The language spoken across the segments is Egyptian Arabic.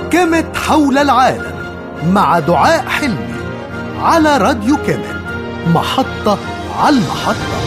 كمت حول العالم مع دعاء حلمي على راديو كمت محطة على المحطة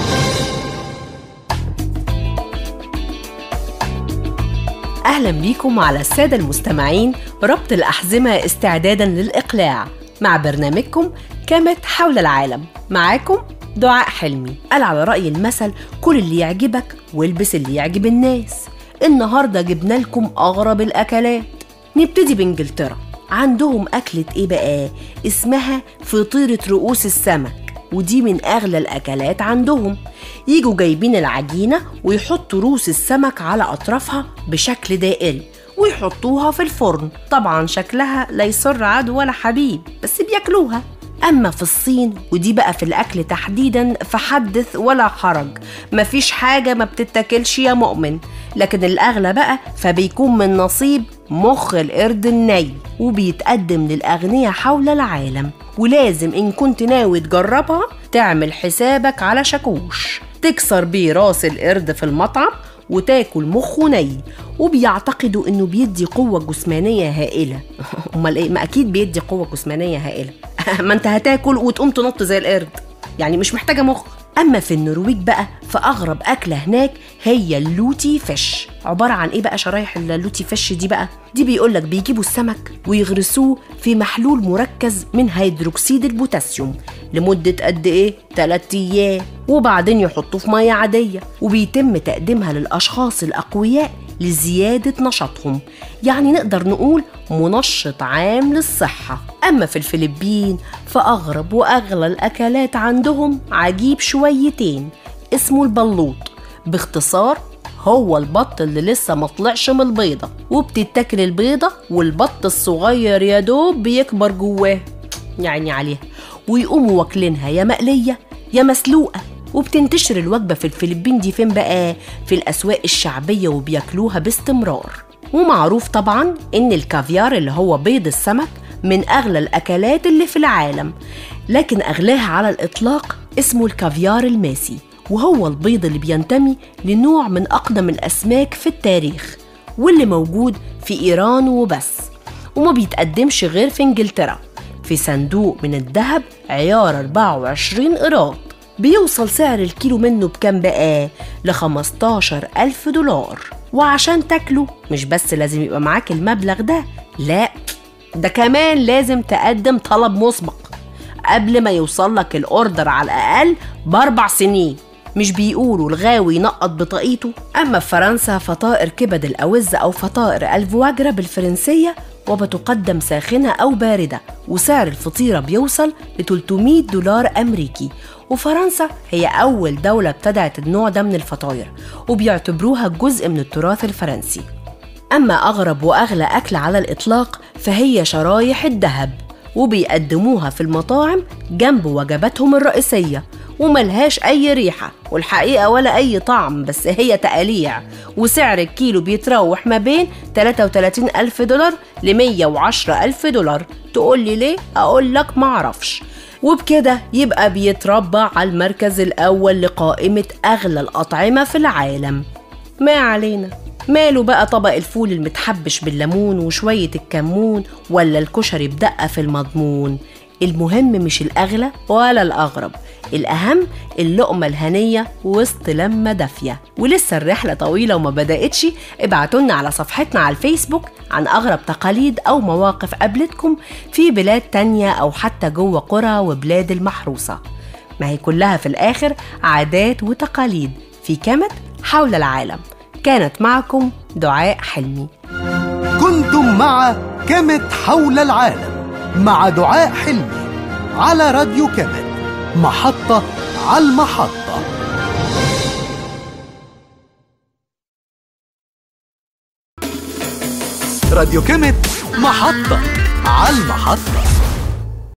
أهلا بيكم على السادة المستمعين ربط الأحزمة استعدادا للإقلاع مع برنامجكم كمت حول العالم معاكم دعاء حلمي قال على رأي المثل كل اللي يعجبك والبس اللي يعجب الناس النهاردة جبنا لكم أغرب الأكلات نبتدي بإنجلترا عندهم أكلة إيه بقى؟ اسمها فطيرة رؤوس السمك ودي من أغلى الأكلات عندهم يجوا جايبين العجينة ويحطوا روس السمك على أطرافها بشكل دائري ويحطوها في الفرن طبعا شكلها لا يسر عدو ولا حبيب بس بياكلوها أما في الصين ودي بقى في الأكل تحديدا فحدث ولا حرج مفيش حاجة ما بتتاكلش يا مؤمن لكن الأغلى بقى فبيكون من نصيب مخ القرد الني وبيتقدم للأغنياء حول العالم ولازم إن كنت ناوي تجربها تعمل حسابك على شاكوش تكسر بيه راس القرد في المطعم وتاكل مخه ني وبيعتقدوا انه بيدي قوه جسمانيه هائله امال ايه ما اكيد بيدي قوه جسمانيه هائله ما انت هتاكل وتقوم تنط زي القرد يعني مش محتاجه مخ اما في النرويج بقى فاغرب اكله هناك هي اللوتي فيش عباره عن ايه بقى شرايح اللوتي فيش دي بقى دي بيقولك بيجيبوا السمك ويغرسوه في محلول مركز من هيدروكسيد البوتاسيوم لمدة قد إيه؟ 3 أيام وبعدين يحطوه في مية عادية وبيتم تقديمها للأشخاص الأقوياء لزيادة نشاطهم يعني نقدر نقول منشط عام للصحة أما في الفلبين فأغرب وأغلى الأكلات عندهم عجيب شويتين اسمه البلوط باختصار هو البط اللي لسه ما طلعش من البيضة وبتتاكل البيضة والبط الصغير يا دوب بيكبر جواه يعني عليها ويقوموا واكلينها يا مقلية يا مسلوقة وبتنتشر الوجبة في الفلبين دي فين بقى؟ في الأسواق الشعبية وبياكلوها باستمرار ومعروف طبعا إن الكافيار اللي هو بيض السمك من أغلى الأكلات اللي في العالم لكن أغلاها على الإطلاق اسمه الكافيار الماسي وهو البيض اللي بينتمي لنوع من أقدم الأسماك في التاريخ واللي موجود في إيران وبس وما بيتقدمش غير في إنجلترا في صندوق من الذهب عيار 24 قراط بيوصل سعر الكيلو منه بكام بقى؟ ل 15 ألف دولار وعشان تاكله مش بس لازم يبقى معاك المبلغ ده لا ده كمان لازم تقدم طلب مسبق قبل ما يوصل لك الاوردر على الاقل باربع سنين مش بيقولوا الغاوي ينقط بطاقيته اما في فرنسا فطائر كبد الاوز او فطائر الفواجرا بالفرنسيه وبتقدم ساخنه او بارده وسعر الفطيره بيوصل ل 300 دولار امريكي وفرنسا هي اول دوله ابتدعت النوع ده من الفطاير وبيعتبروها جزء من التراث الفرنسي اما اغرب واغلى اكل على الاطلاق فهي شرايح الذهب وبيقدموها في المطاعم جنب وجباتهم الرئيسية وملهاش أي ريحة والحقيقة ولا أي طعم بس هي تقاليع وسعر الكيلو بيتراوح ما بين 33 ألف دولار ل 110 ألف دولار تقول لي ليه؟ أقول لك معرفش وبكده يبقى بيتربى على المركز الأول لقائمة أغلى الأطعمة في العالم ما علينا ماله بقى طبق الفول المتحبش بالليمون وشوية الكمون ولا الكشري بدقة في المضمون المهم مش الأغلى ولا الأغرب الأهم اللقمة الهنية وسط لمة دافية ولسه الرحلة طويلة وما بدأتش ابعتولنا على صفحتنا على الفيسبوك عن أغرب تقاليد أو مواقف قابلتكم في بلاد تانية أو حتى جوه قرى وبلاد المحروسة ما هي كلها في الآخر عادات وتقاليد في كامت حول العالم كانت معكم دعاء حلمي كنتم مع كمت حول العالم مع دعاء حلمي على راديو كمت محطة على المحطة راديو كمت محطة على المحطة